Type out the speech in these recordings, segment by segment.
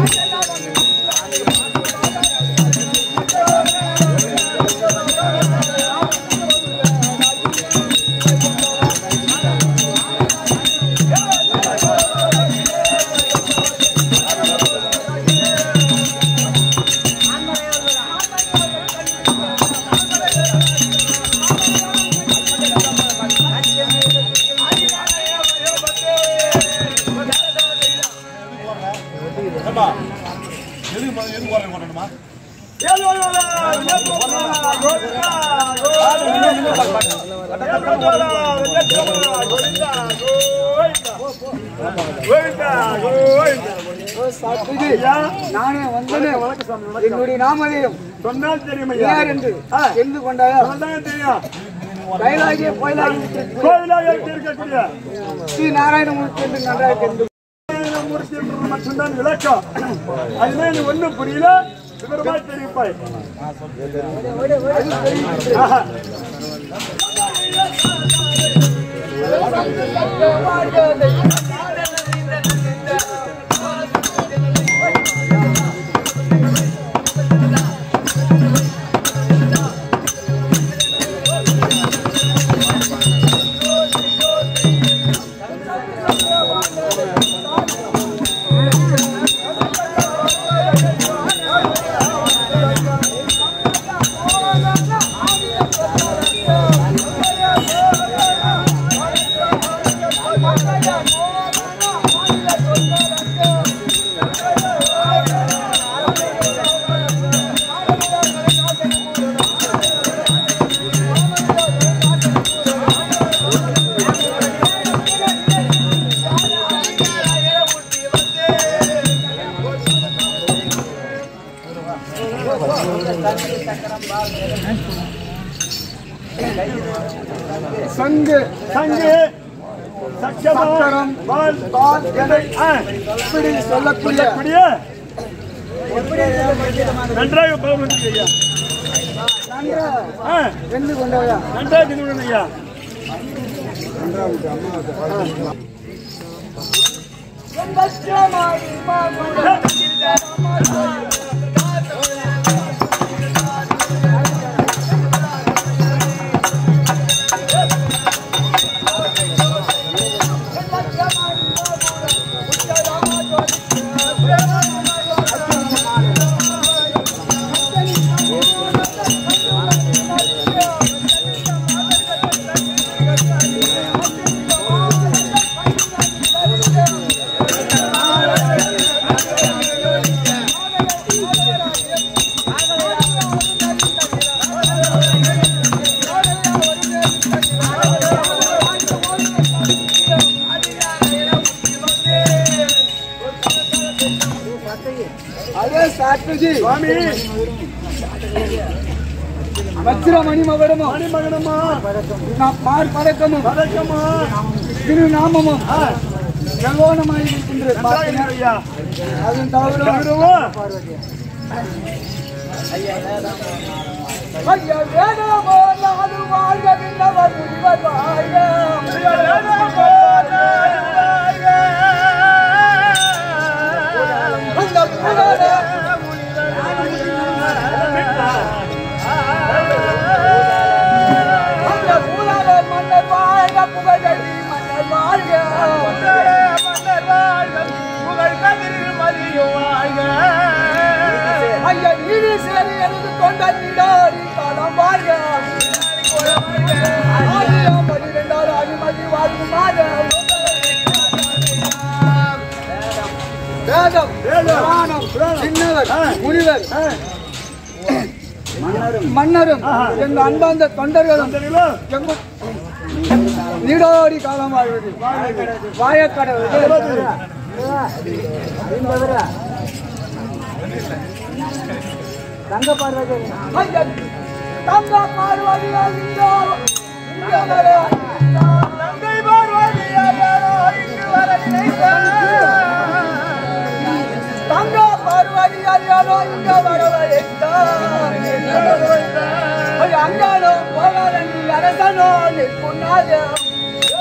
ஏம்பா, எதுக்கு ம- எதுக்கு போறேன் கொண்டணுமா? நானே வந்தேன் என்னுடைய நாமதேயம் சொன்னால் தெரியும் யார் என்று தெரிந்து கொண்டாயா தெரியும் கைலாகிய கோயிலாகி கோயிலாக இருக்கக்கூடிய ஸ்ரீ நாராயணமூர்த்தி என்று நன்றாக தெரிந்து மூர்த்தி என்பது மட்டும்தான் விளக்கம் அதுவே நீ ஒண்ணும் புரியல விவரமா தெரிவிப்பாய் ஆஹா. சங்கு சங்கு சக்கரம் பால் பால் எடை ஆ. இப்படி சொல்லக்கூடிய அப்படியே நன்றாக பகவந்தி ஐயா நன்றாக ஆ, தெரிந்து கொண்டாயா நன்றாக தெரிவிக்கணும் ஐயா அதே சாட்சி சுவாமி வச்சிரமணி மகடமும் மணிமகனமா மார் பதக்கமும் வணக்கமா திருநாமமும் செல்வோனமாய் இருக்கின்றது நன்றாக பார்த்தீங்கன்னா, இருக்கு ஐயா அதன் தவிர கௌரவா ஐயா வேதமோ நாடு வாழ்க விண்ணவர் முனிவர் வாழ்க அந்த புகழ அந்த புகழ மன்னர் வாழ்க புகழடி மன்னர் வாழ்க ஐயா நீதி சேரி எழுது கொண்ட நீடாரி காலம் வாழ்க ஆயிரம் பன்னிரெண்டாவது அடிமதி வாழ்வு மாதம் வேதம் புராணம் சின்னவர் முனிவர் மன்னரும் எங்க அன்பார்ந்த தொண்டர்களும் எங்கும் நீடோடி காலம் வாழ்வது வாயக்கடவுள் தங்க பார்வதி தங்க பார்வதி இங்க வர தங்க பார்வதி அறியாதோ இங்க வரவழைத்தான் அங்கானோ போகாத நீ அரசனோ நிற்குன்னாதே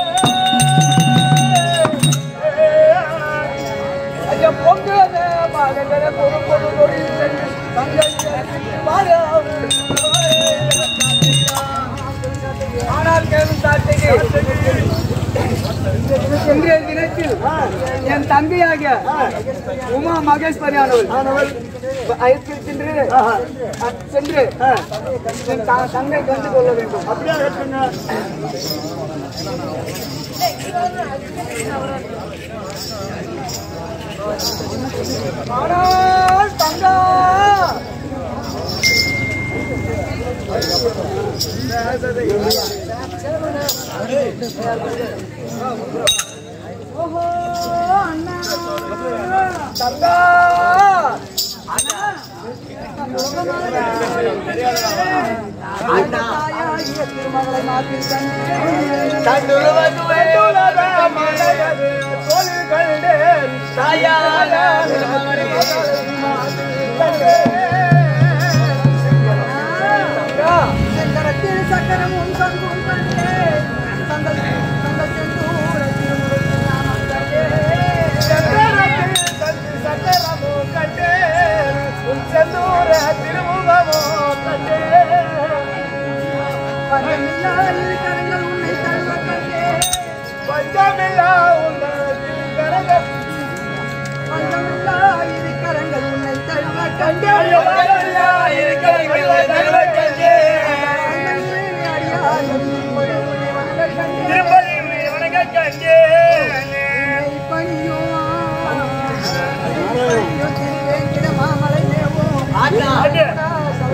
ஐயா பொங்கலே காலங்கள பொறு பொறு நொடி சென்று தங்கள் வாழாவு. ஆனால் கேளும் சாட்சிக்கு இன்றைய தினத்தில் என் தங்கையாகிய உமா மகேஸ்வரியானவள் ஆனவள் அழைத்து சென்று அ- சென்று என் த- தங்கை கண்டு கொள்ள வேண்டும் அப்படியே ஏற்றுங்க ஆனால் தங்கா ஓஹோ அண்ணா தங்கா அண்ணா திருமகளை மாற்றி தந்து சக்கரத்தில் சக்கரமும் சங்கும் கண்டே தங்கள் தங்கள் செந்தூர திருமுறை நாமம் கண்டே பஞ்சமில்லா இரு கரங்கள் உன்னை தழுவ கண்டே பஞ்சமில்லா இரு கரங்கள் உன்னை தழுவ கண்டே அண்ணன் அடியாரும் ஒரு உன்னை வணங்க கண்டே உன்னை பணியோ பணியோ திருவேங்கிட மாமலை மேவும்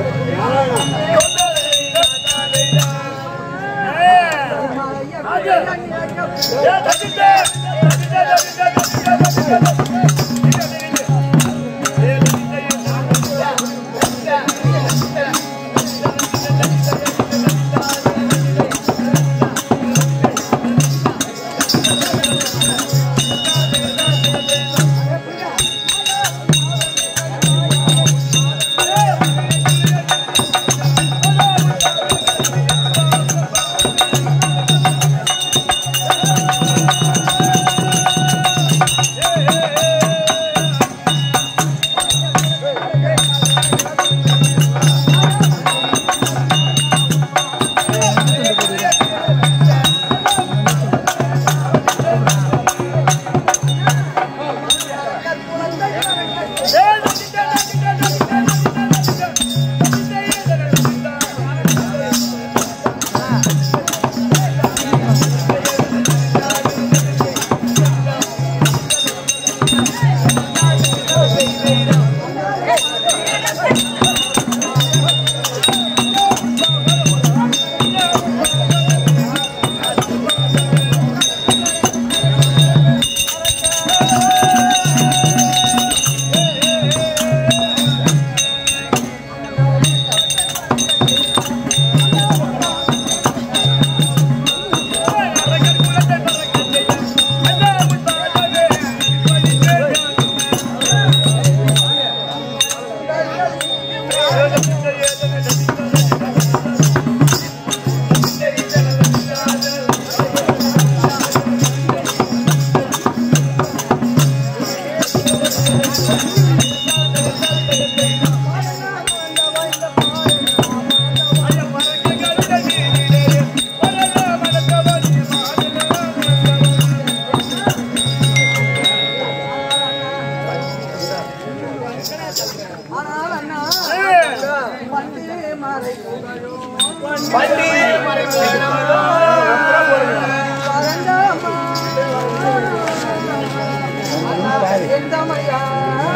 ஆனால் அண்ணா பண்டி மறை பரந்தாமா எந்தமையா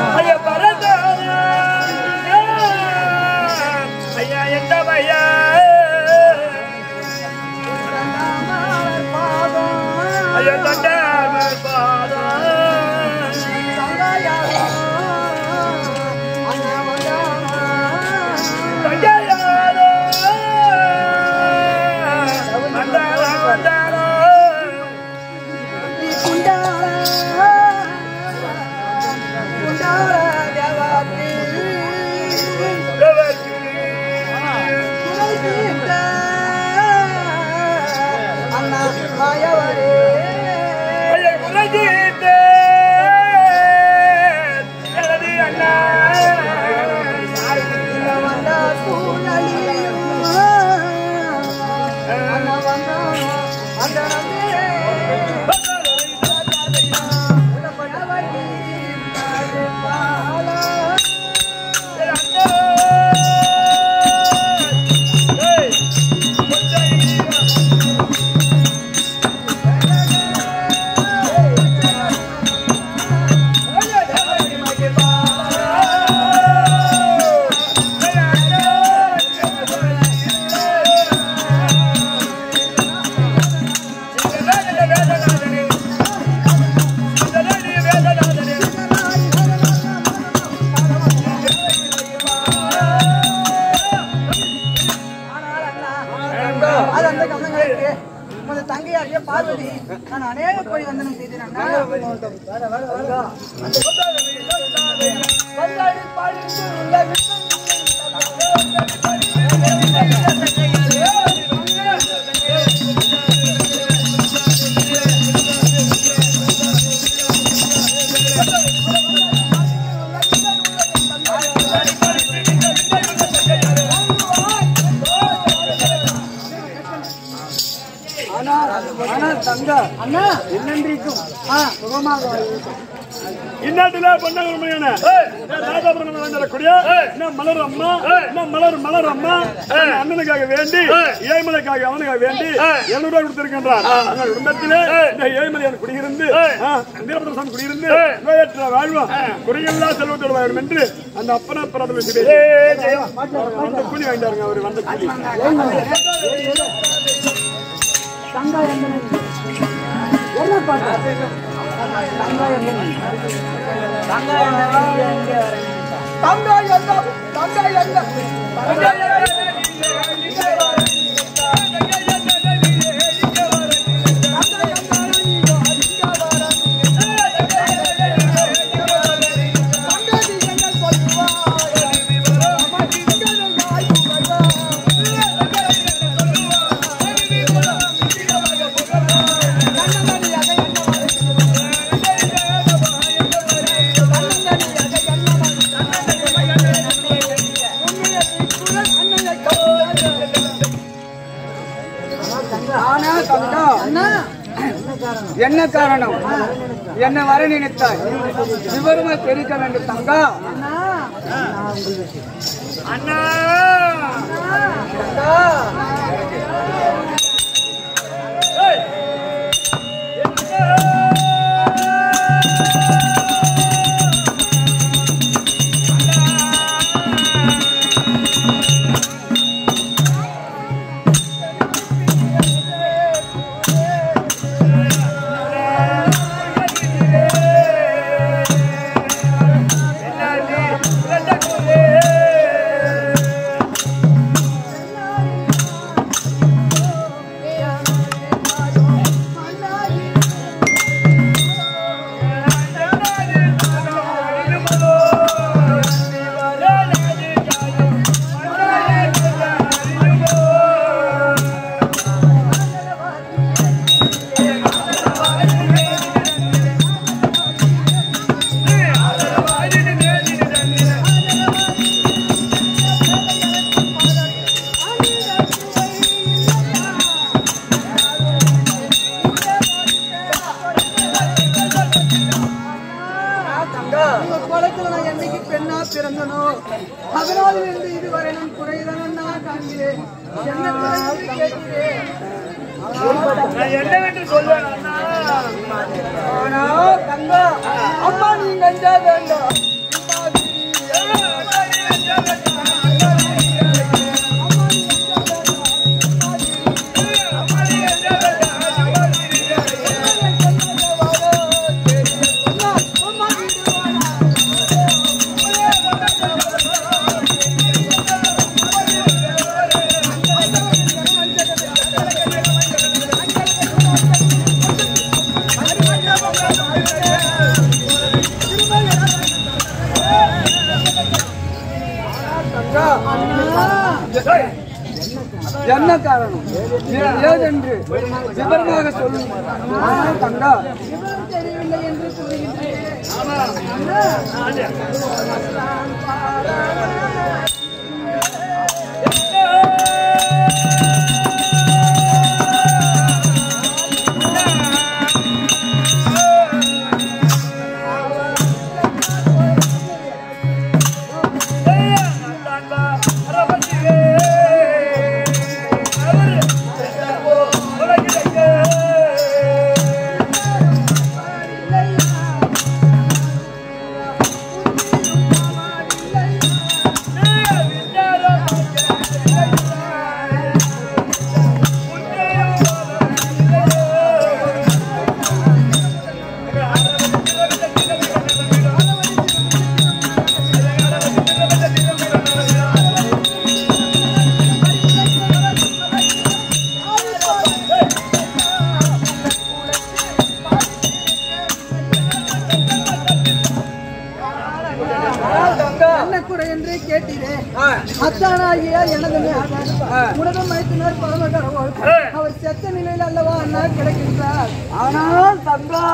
பரந்தாமர் பாதம் சங்காயா அண்ணா வந்தானா குண்டாரா குண்டாரா தேவா தாயாகிய பார்வதி நான் அநேக கோடி வந்தனம் செய்தேன் அண்ணா வந்தாடி பாடிட்டு உள்ள ஆனால் தங்க அண்ணா என்னென்றைக்கும் சுகமாக வாழ்வீர்கள். இந்நாட்டில பொன்னகரமையான ராஜாபுரம் வரக்கூடிய இன்னும் மலர் அம்மா இன்னும் மலர் மலர் அம்மா அந்த அண்ணனுக்காக வேண்டி ஏழ்மலைக்காக அவனுக்காக வேண்டி எழுநூறு ரூபாய் கொடுத்திருக்கின்றான் அந்த குடும்பத்திலே இந்த ஏழ்மலையான குடியிருந்து வீரபத்ர சாமி குடியிருந்து நோயற்ற வாழ்வும் குறையெல்லாம் செல்வத்தோடு வாழும் என்று அந்த அப்பன பிறந்த வந்த கூலி வாங்கிட்டாருங்க அவர் வந்த கூலி தங்கா என்பது என்ன பாட்டு தங்கா என்பது தங்கா என்பது எங்கே தங்கா என்ன தங்கா என்ன தங்கா ஆனா தங்கா என்ன காரணம் என்ன வர நினைத்தாய் விவரமா தெரிவிக்க வேண்டும் தங்கா அண்ணா தங்கா உங்க குளத்துல நான் என்னைக்கு பெண்ணா பிறந்தனோ அதனால இருந்து இதுவரை நான் குறைதான் நான் காண்கிறேன் என்ன குறை கேட்கிறேன் நான் என்னவென்று சொல்வேன் அண்ணா ஆனா தங்கா அம்மா நீங்க அஞ்சா வேண்டாம் என்ன காரணம் இது ஏதென்று விவரமாக சொல்லும் ஆனால் தங்கா தெரியவில்லை என்று உலகிலே குறை என்று கேட்டீரே அத்தானாகிய எனது மகன் உனது மைத்துனர் பரமகரவோர் அவர் செத்த நிலையில் அல்லவா அண்ணா கிடக்கின்றார் ஆனால் தங்கா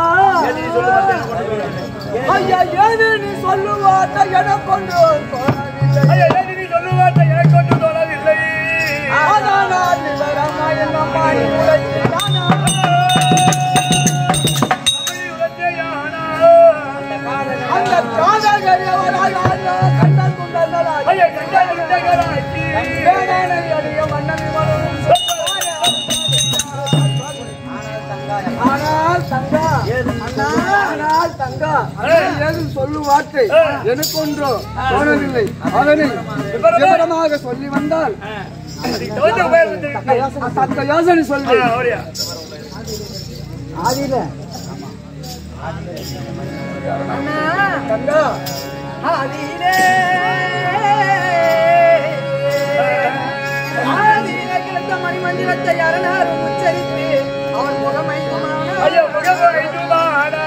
ஐயா ஏது நீ சொல்லுவாட்ட எனக்கொண்டு ஐயா, ஏன் நீ சொல்லுவார்த்தை எனக்கு ஒன்றும் தோணவில்லை ஆனால் விவரமா என்ன மாறி உழைத்தானா அப்படி உரைத்தேயானா. அந்த காதகரியவராய் ஆழ்ந்த கண்ணன் குண்டர்களாய் ஐயா, கண்டால் உருண்டைகளாக்கி. வேதனை அடைய மன்னன் மனமும் ஆனால் தங்கா அண்ணா, ஆனால் தங்கா ஏது சொல்லும் வார்த்தை எனக்கு ஒன்றோ தோணவில்லை அதனை விவரமாக சொல்லி வந்தால் அதுக்கு தகுந்த உபயோகம் தெரிவித்து. தக்க யோசனை ஆ, சொல்லு அப்படியா? ஆதியில அண்ணா தங்கா ஆதியிலே ஆதியிலே கிடந்த மணிமந்திரத்தை அரணார் உச்சரித்து அவன் முகமை ஐயா, முகம் வைத்துமானா.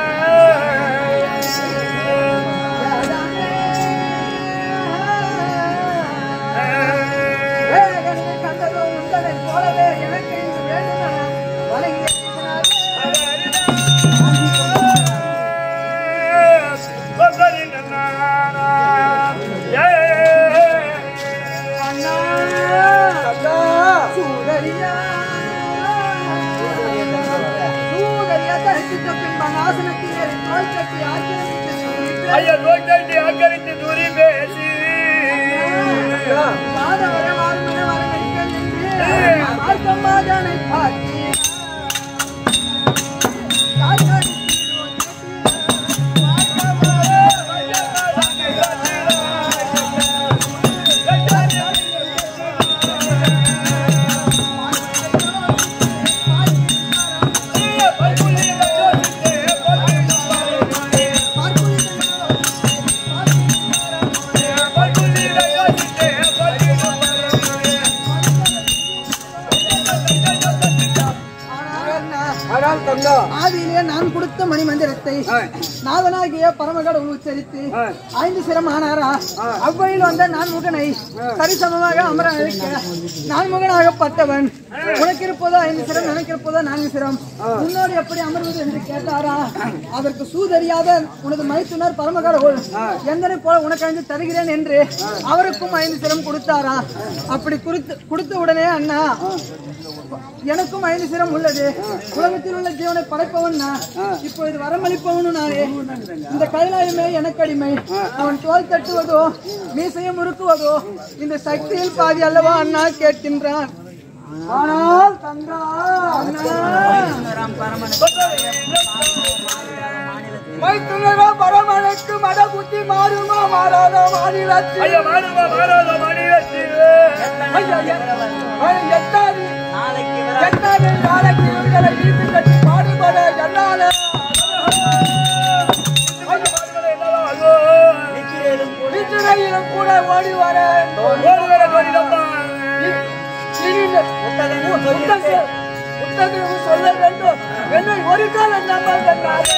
கண்டதோ உந்தனை போலவே எனக்கு இங்கு வேண்டுமென வணங்கி வந்தரி நன்னானா. ஏ, அண்ணா சூதரியா சூதரியா தரிசித்த பின்பு ஆசனத்திலே தோல் தட்டி ஆக்கிரமித்து சூழித்து ஐயா, நோய் தாண்டி அக்கறைத்து தூரி பேசி. மாதவர வாழ்மன வரவேற்கள் என்று மார்க்கமாதனை பார்த்து ஆனால் தங்கா ஆதியிலே நான் கொடுத்த மணி மந்திரத்தை நாதனாகிய பரமகடவுள் உச்சரித்து ஐந்து சிரம் ஆனாரா அவ்வழியில் வந்த நான் முகனை சரிசமமாக அமர அழைக்க நான் முகனாகப்பட்டவன் உனக்கு இருப்பதோ ஐந்து சிரம் எனக்கு இருப்பதோ நான்கு சிரம் உன்னோடு எப்படி அமர்வது என்று கேட்டாரா அதற்கு சூதறியாத உனது மைத்துனர் பரமகடவுள் எந்தனை போல உனக்கு ஐந்து தருகிறேன் என்று அவருக்கும் ஐந்து சிரம் கொடுத்தாரா அப்படி குறித்து கொடுத்த உடனே அண்ணா எனக்கும் ஐந்து சிரம் உள்ளது உலகத்தில் உள்ள ஜீவனை படைப்பவன் நான் இப்பொழுது வரமளிப்பவனும் நானே இந்த கைலாயமே எனக்கு அடிமை அவன் தோல் தட்டுவதோ மீசையை முறுக்குவதோ இந்த சக்தியில் பாதி அல்லவா அண்ணா கேட்கின்றான் ஆனால் தங்கா அண்ணா மைத்துனரா பரமனுக்கு மட புத்தி மாறுமா மாறாத மாநிலத்தில் ஐயா, மாறுமா, மாறாத மாநிலத்தில். ஐயா, ஐயா, எட்டாது எட்டாது நாளைக்கு இவர்களை இழுத்து கட்டி பாடுபட என்னால நிச்சயிலும் கூட ஓடி வர ஒருவரை கொடிதப்பா. புத்தகம் சொல்ல வேண்டும் என்னை ஒரு காலம் நம்ப சொன்னாரே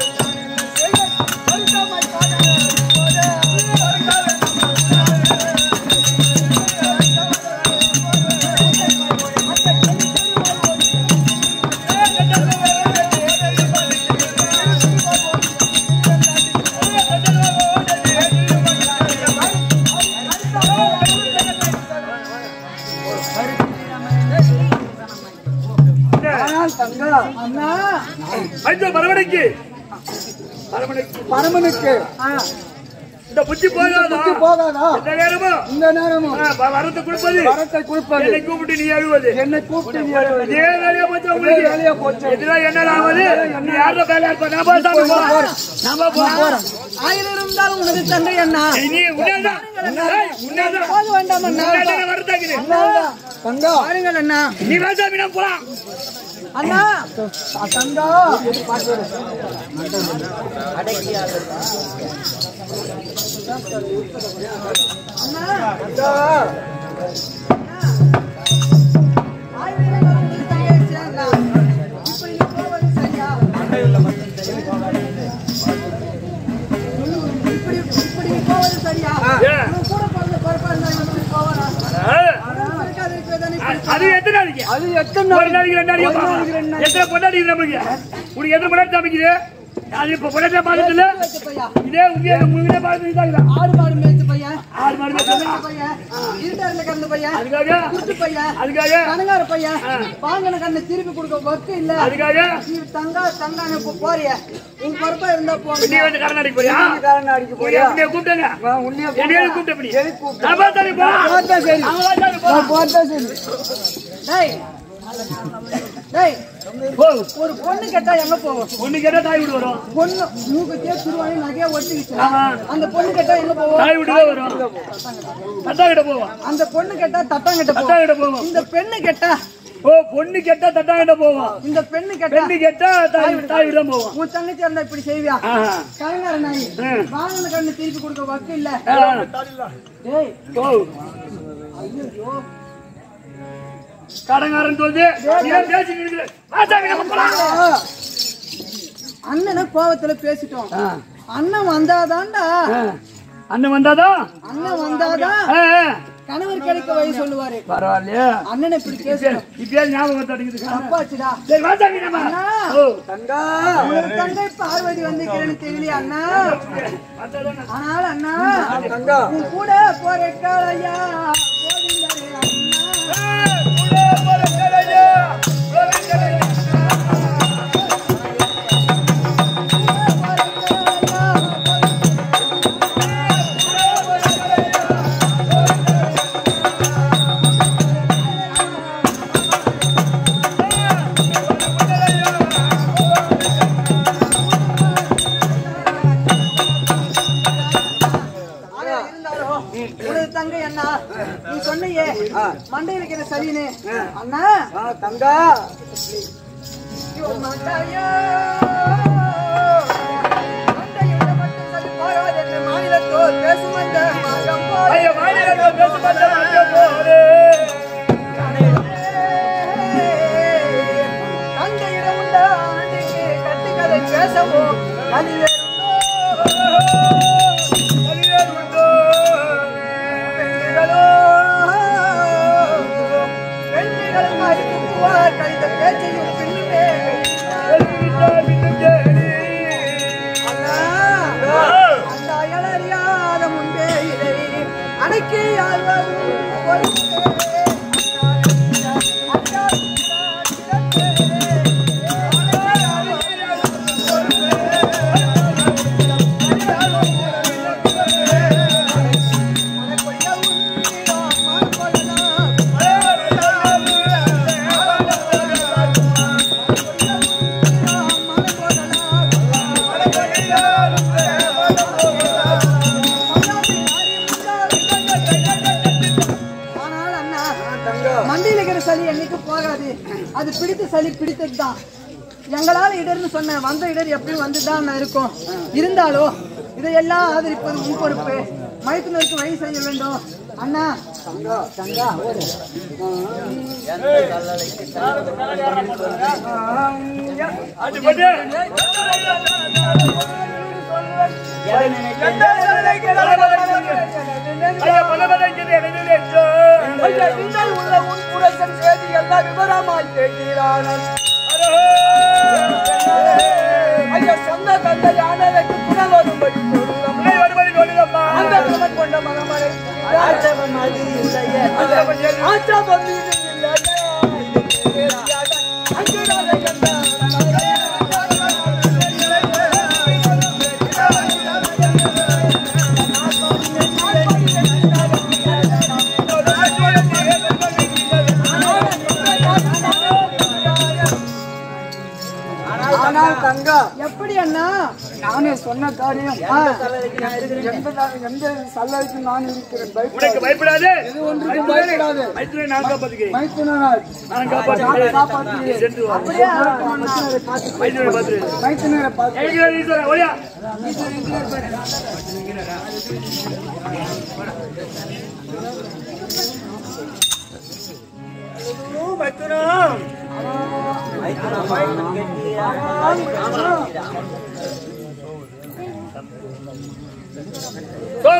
ஆனால் தங்கா அண்ணா ஐயோ, மறுபடிக்கு. மறுபடிக்கு. பரமனுக்கு இந்த புத்தி போகாதா புத்தி போகாதா இந்த நேரமும் இந்த நேரமும் ஆ, வ- வரத்தை கொடுப்பது வரத்தை கொடுப்பது என்னை கூப்பிட்டு நீ அழுவது என்னை கூப்பிட்டு நீ எழுவது. இதே வேலையா போச்சு இதே உங்களுக்கு வேலையா போச்சு. இதெல்லாம் என்ன ஆகுது நீ யாரோட வேலையா இருப்ப நான் போய் சாமி போறேன் நாம போறோம் ஆயிரம் இருந்தாலும் உனது தங்கை அண்ணா நீ உன்னதான் ஏய், உன்னதான் போக வேண்டாம் அண்ணா உன்னதானே வரத்தாக்குது தங்கா பாருங்கள் அண்ணா நீ வேசாமி நான் போலாம் அண்ணா தங்கா தங்கா ஆயிரம் இருந்தாலும் உனது தங்கையை சேர்ந்தான் இப்படி நீ போவது சரியா இப்படி இப்படி நீ போவது சரியா ஏன்? அது எத்தனை ஒரு நாளைக்கு ரெண்டு நாளைக்கு ஒரு பாப்பா. நாளைக்கு ரெண்டு எத்தனை பொண்டாட்டி இருக்கு நமக்கு உனக்கு எத்தனை பொண்டாட்டி சமைக்குது அது இப்ப பொண்டாட்டியா பார்த்தது இல்ல வச்ச பையன் இதே உங்க உங்க பார்த்து இதாகுதா ஆடு மாடு மேய்ச்ச பையன் ஆறு மாடு மேய்ச்சது. கறந்த பையன் இருட்டாருல கறந்த பையன் அதுக்காக குருட்டு பையன் அதுக்காக கணங்கார பையன் வாங்கின கண்ணை திருப்பி கொடுக்க ஒர்க்கு இல்ல அதுக்காக நீ தங்கா தங்கான இப்ப போறிய உங்க பொறுப்பா இருந்தா நீ போங்க வந்து கடன் அடிக்க போறியா காரன் அடிக்க போறியா உன்னை கூப்பிட்டேங்க நான் உன்னைய என்னைய கூப்பிட்ட இப்படி எதுக்கு கூப்பிட்ட? நான் பார்த்தாலே போ பார்த்தா சரி அவன் பார்த்தாலே போ நான் பார்த்தா சரி டேய் டேய் போ ஒரு பொண்ணு கேட்டா எங்க போவோம் ஒண்ணு கேட்டா தாய் வீடு வரும் பொண்ணு மூக்குத்தே திருவாணி நகையா ஒட்டிக்கிச்சு ஆமா. அந்த பொண்ணு கேட்டா எங்க போவோம் தாய் வீடு தான் வரும் தட்டா கிட்ட போவோம் அந்த பொண்ணு கேட்டா தட்டாங்கிட்ட தட்டா போவோம் கிட்ட போவோம் இந்த பெண்ணு கேட்டா ஓ பொண்ணு கேட்டா தட்டா கிட்ட போவோம் இந்த பெண்ணு கேட்டா பெண்ணு கேட்டா தாய் வீடு- தாய் வீடு தான் போவோம் உன் தங்கச்சி இருந்தா இப்படி செய்வியா ஆஹா. கலைஞர நாய் ம். வாங்கின கண்ணு திருப்பி கொடுக்க வக்கு இல்ல ஆ. டேய் ஓ கடங்காரன் சொல்லுது ஏன் பேசிட்டு இருக்கிற ஆச்சாமி நம்ம போலாம் அண்ணனை கோவத்துல பேசிட்டோம் அண்ணன் வந்தாதான்டா அண்ணன் வந்தாதான் அண்ணன் வந்தாதான் ஆ, ஆ. கணவர் கிடைக்க வழி சொல்லுவாரு பரவாயில்லையா அண்ணனை இப்படி பேசணும் இப்பயே ஞாபகம் அடிக்குது தப்பாச்சுடா சரி வாசாமி நம்ம அண்ணா ஓ தங்கா ஒரு தங்கை பார்வதி வந்துக்கிறேன்னு தெரியல அண்ணா வந்தாதான் ஆனால் அண்ணா தங்கா உன் கூட போற காளையா கோவிந்தரே அண்ணா போற காளையா ஆனா இருந்தாலும் உனது தங்கை அண்ணா நீ சொன்னையே மண்டையில் இருக்கிற சளின்னு அண்ணா ஆ, தங்கா ஐயோ, மண்டையோ. மண்டையோட மட்டும் சளி போகாது என்று மாநிலத்தோர் பேசும் அந்த மகம் போல. ஐயா மாநிலத்தில் பேச மாட்டேன் போறே தந்தையிடம் உண்ட ஆண்டிக்கு கட்டுக்கதை பேசவோ கலிவேறுண்டோ. பெண்களோ, பெண்களும் அறிந்து புவார் கழித்த பேச்சையும் பின்னுமே அண்ணா, அந்த அயலறியாத முன்பே இதை அடக்கி ஆழ்வதும் பொறுப்பே. அண்ணா, மனக்கொடிய உன்னிடம் மனக்கொள்ளலாம். ஆனால் அண்ணா மண்டியில் இருக்கிற சளி என்னைக்கு போகாது அது பிடித்த சளி பிடித்தது தான் எங்களால இடர்னு சொன்ன வந்த இடர் எப்பயும் வந்துதான் இருக்கும் இருந்தாலும் இதையெல்லாம் ஆதரிப்பது உன் பொறுப்பு மயக்குனருக்கு வழி செய்ய வேண்டும் அண்ணா அது பண்ணு ஐயா பல பல இங்கே எழுதிட்டு உள்ள உன் புரசன் செய்தி எல்லாம் விவரமாய் கேட்கிறான் ஐயா சொந்த தந்தை யானருக்கு புனல் வரும்படி சொல்லுறோம் வரும்படி சொல்லுதம்மா அந்த பிரமன் கொண்ட மகமலை ஆச்சவம் அது இல்லையே ஆச்சவம் இது இல்லையே அங்குடாத ஆனால் தங்கா எப்படி அண்ணா நானே சொன்ன காரியம் எந்த எந்த சல்லரைக்கும் நான் இருக்கிறேன் உனக்கு பயப்படாது இது ஒன்றுக்கும் பயப்படாது மைத்திரை நான் காப்பாத்துக்கிறேன் மைத்துனரால் நான் காப்பாற்றுகிறேன் காப்பாற்றுகிறேன் சென்று வா மைத்துனரை பார்த்து மைத்திரை பார்த்து மைத்துனரை பார்த்து எழுகிறேன் ஈஸ்வரன் ஓடியா சோ